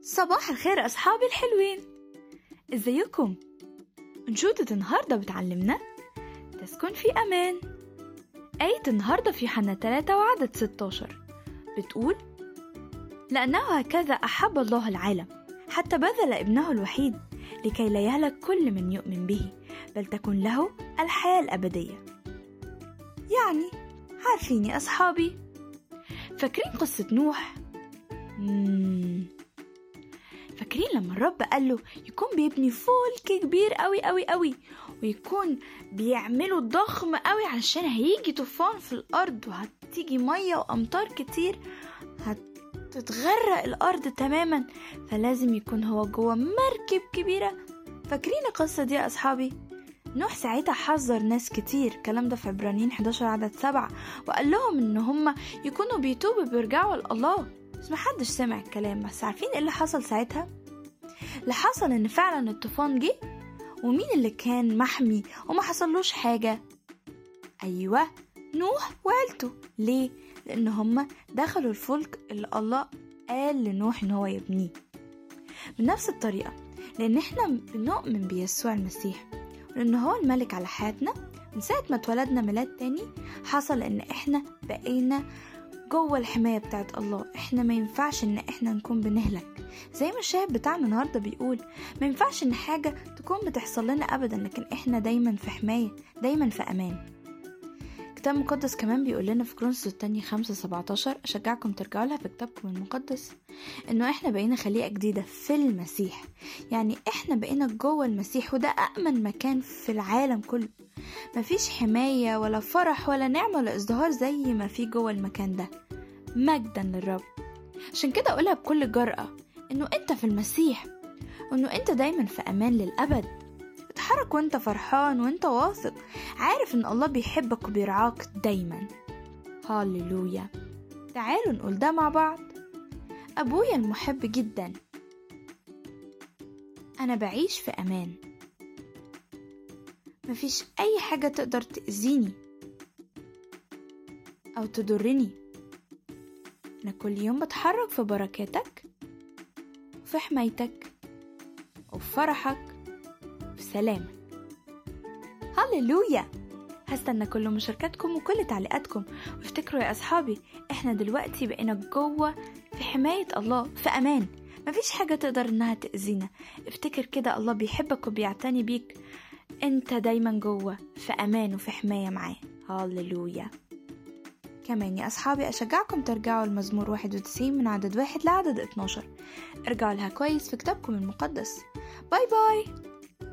صباح الخير أصحابي الحلوين ازيكم؟ أنشودة النهاردة بتعلمنا تسكن في أمان آية النهاردة في حنا 3 وعدد 16 بتقول لأنه هكذا أحب الله العالم حتى بذل ابنه الوحيد لكي لا يهلك كل من يؤمن به بل تكون له الحياة الأبدية يعني عارفين يا أصحابي فاكرين قصة نوح؟ مم. فاكرين لما الرب قال له يكون بيبني فولك كبير قوي قوي قوي ويكون بيعمله ضخم قوي علشان هيجي طوفان في الارض وهتيجي ميه وامطار كتير هتتغرق الارض تماما فلازم يكون هو جوه مركب كبيره فاكرين القصه دي يا اصحابي نوح ساعتها حذر ناس كتير الكلام ده في عبرانيين 11 عدد سبعة وقال لهم ان هم يكونوا بيتوبوا بيرجعوا لله بس محدش سمع الكلام بس عارفين ايه اللي حصل ساعتها اللي حصل ان فعلا الطوفان جه ومين اللي كان محمي وما حصلوش حاجة ايوه نوح وعيلته ليه لان هما دخلوا الفلك اللي الله قال لنوح ان هو يبنيه بنفس الطريقة لان احنا بنؤمن بيسوع المسيح لأن هو الملك على حياتنا من ساعة ما اتولدنا ميلاد تاني حصل إن إحنا بقينا جوه الحماية بتاعت الله إحنا ما ينفعش إن إحنا نكون بنهلك زي ما الشاهد بتاعنا النهاردة بيقول ما ينفعش إن حاجة تكون بتحصل لنا أبدا لكن إحنا دايما في حماية دايما في أمان الكتاب المقدس كمان بيقول لنا في كرونس التانية خمسة سبعتاشر أشجعكم ترجعوا لها في كتابكم المقدس إنه إحنا بقينا خليقة جديدة في المسيح يعني إحنا بقينا جوه المسيح وده أأمن مكان في العالم كله مفيش حماية ولا فرح ولا نعمة ولا ازدهار زي ما في جوه المكان ده مجدا للرب عشان كده أقولها بكل جرأة إنه أنت في المسيح وإنه أنت دايما في أمان للأبد اتحرك وانت فرحان وانت واثق عارف ان الله بيحبك وبيرعاك دايما هاللويا تعالوا نقول ده مع بعض أبويا المحب جدا أنا بعيش في أمان مفيش أي حاجة تقدر تأذيني أو تضرني أنا كل يوم بتحرك في بركاتك وفي حمايتك وفي فرحك سلامك هللويا هستنى كل مشاركاتكم وكل تعليقاتكم وافتكروا يا أصحابي إحنا دلوقتي بقينا جوه في حماية الله في أمان مفيش حاجة تقدر إنها تأذينا افتكر كده الله بيحبك وبيعتني بيك انت دايما جوه في أمان وفي حماية معاه هللويا كمان يا أصحابي أشجعكم ترجعوا المزمور 91 من عدد واحد لعدد 12 ارجعوا لها كويس في كتابكم المقدس باي باي